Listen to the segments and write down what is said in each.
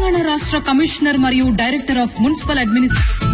తెలంగాణ రాష్ట్ర కమిషనర్ మరియు director of municipal administration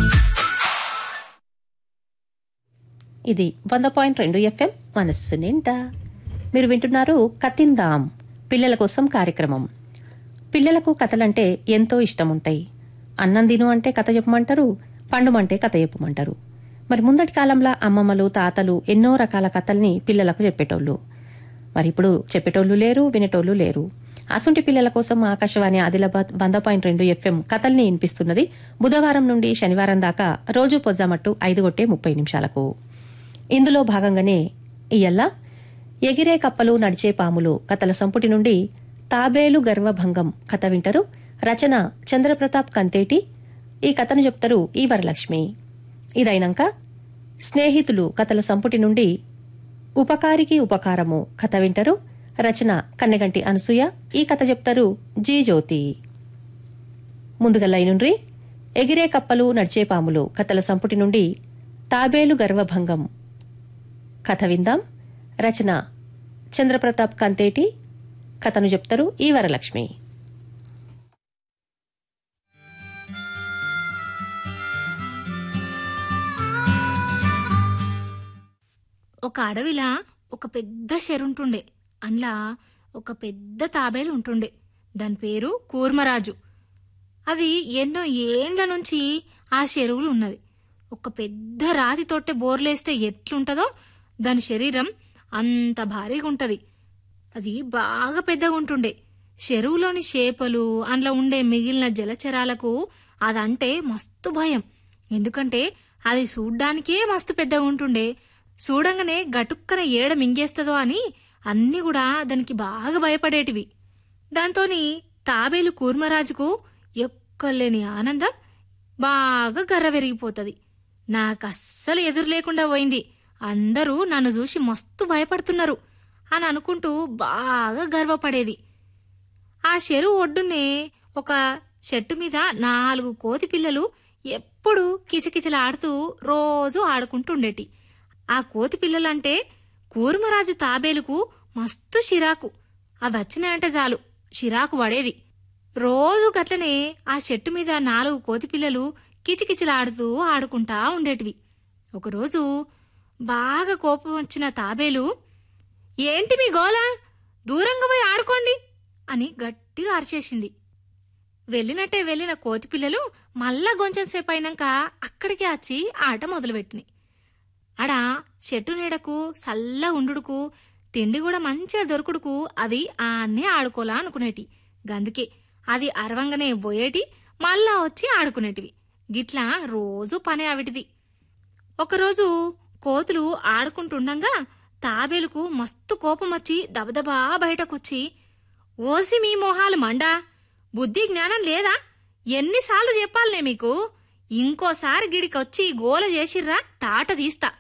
ఇది వంద పాయింట్ రెండు ఎఫ్ఎం మనస్సు నిండా మీరు వింటున్నారు కతిందాం పిల్లల కోసం కార్యక్రమం పిల్లలకు కథలంటే ఎంతో ఇష్టం ఉంటాయి అన్నం తిను అంటే కథ చెప్పమంటారు పండుమంటే కథ చెప్పమంటారు మరి ముందటి కాలంలో అమ్మమ్మలు తాతలు ఎన్నో రకాల కథల్ని పిల్లలకు చెప్పేటోళ్ళు మరి ఇప్పుడు చెప్పేటోళ్ళు లేరు వినేటోళ్ళు లేరు అసుంటి పిల్లల కోసం ఆకాశవాణి ఆదిలాబాద్ వంద పాయింట్ రెండు ఎఫ్ఎం కథల్ని వినిపిస్తున్నది బుధవారం నుండి శనివారం దాకా రోజు పొజ్జామట్టు ఐదు గొట్టే ముప్పై నిమిషాలకు ఇందులో భాగంగానే ఇయ్యల్లా ఎగిరే కప్పలు నడిచే పాములు కథల సంపుటి నుండి తాబేలు గర్వభంగం కథ వింటారు రచన చంద్రప్రతాప్ కంతేటి ఈ కథను చెప్తారు ఈ వరలక్ష్మి ఇదైనాక స్నేహితులు కథల సంపుటి నుండి ఉపకారికి ఉపకారము కథ వింటారు రచన కన్నెగంటి అనసూయ ఈ కథ చెప్తారు జీ జ్యోతి ముందుగా లైనుండ్రి ఎగిరే కప్పలు నడిచే పాములు కథల సంపుటి నుండి తాబేలు గర్వభంగం కథ విందాం రచన చంద్రప్రతాప్ కంతేటి కథను చెప్తారు ఈ వరలక్ష్మి ఒక అడవిలా ఒక పెద్ద చెరుంటుండే అందులో ఒక పెద్ద తాబేలు ఉంటుండే దాని పేరు కూర్మరాజు అది ఎన్నో ఏండ్ల నుంచి ఆ చెరువులు ఉన్నది ఒక పెద్ద రాతి తొట్టె బోర్లేస్తే ఎట్లుంటదో దాని శరీరం అంత భారీగా ఉంటది అది బాగా పెద్దగా ఉంటుండే చెరువులోని చేపలు అందులో ఉండే మిగిలిన జలచరాలకు అదంటే మస్తు భయం ఎందుకంటే అది చూడ్డానికే మస్తు పెద్దగా ఉంటుండే చూడంగానే గటుక్కన ఏడ మింగేస్తుందో అని అన్నీ కూడా దానికి బాగా భయపడేటివి దాంతోని తాబేలు కూర్మరాజుకు ఎక్కలేని ఆనందం బాగా గర్ర పెరిగిపోతుంది నాకు అస్సలు ఎదురు లేకుండా పోయింది అందరూ నన్ను చూసి మస్తు భయపడుతున్నారు అని అనుకుంటూ బాగా గర్వపడేది ఆ చెరువు ఒడ్డునే ఒక చెట్టు మీద నాలుగు కోతి పిల్లలు ఎప్పుడు కిచకిచలాడుతూ రోజు ఆడుకుంటుండేటి ఆ కోతి పిల్లలంటే కూర్మరాజు తాబేలుకు మస్తు చిరాకు అవి వచ్చినాయంటే చాలు చిరాకు పడేది రోజు గట్లనే ఆ చెట్టు మీద నాలుగు కోతి పిల్లలు కిచకిచలాడుతూ ఆడుకుంటా ఉండేటివి ఒకరోజు బాగా కోపం వచ్చిన తాబేలు ఏంటి మీ గోల దూరంగా పోయి ఆడుకోండి అని గట్టిగా అరిచేసింది వెళ్ళినట్టే వెళ్ళిన కోతి పిల్లలు మళ్ళా కొంచెం సేపు అయినాక అక్కడికి వచ్చి ఆట మొదలుపెట్టినాయి అడ చెట్టు నీడకు సల్ల ఉండుడుకు తిండి కూడా మంచిగా దొరుకుడుకు అవి ఆన్నే ఆడుకోలా అనుకునేటి గందుకే అది అరవంగానే పోయేటి మళ్ళా వచ్చి ఆడుకునేటివి గిట్లా రోజు పని అవిటిది ఒకరోజు కోతులు ఆడుకుంటుండగా తాబేలుకు మస్తు కోపం వచ్చి దబదబా బయటకొచ్చి ఓసి మీ మొహాలు మండా బుద్ధి జ్ఞానం లేదా ఎన్నిసార్లు చెప్పాలనే మీకు ఇంకోసారి గిడికొచ్చి గోల చేసిర్రా తాట తీస్తా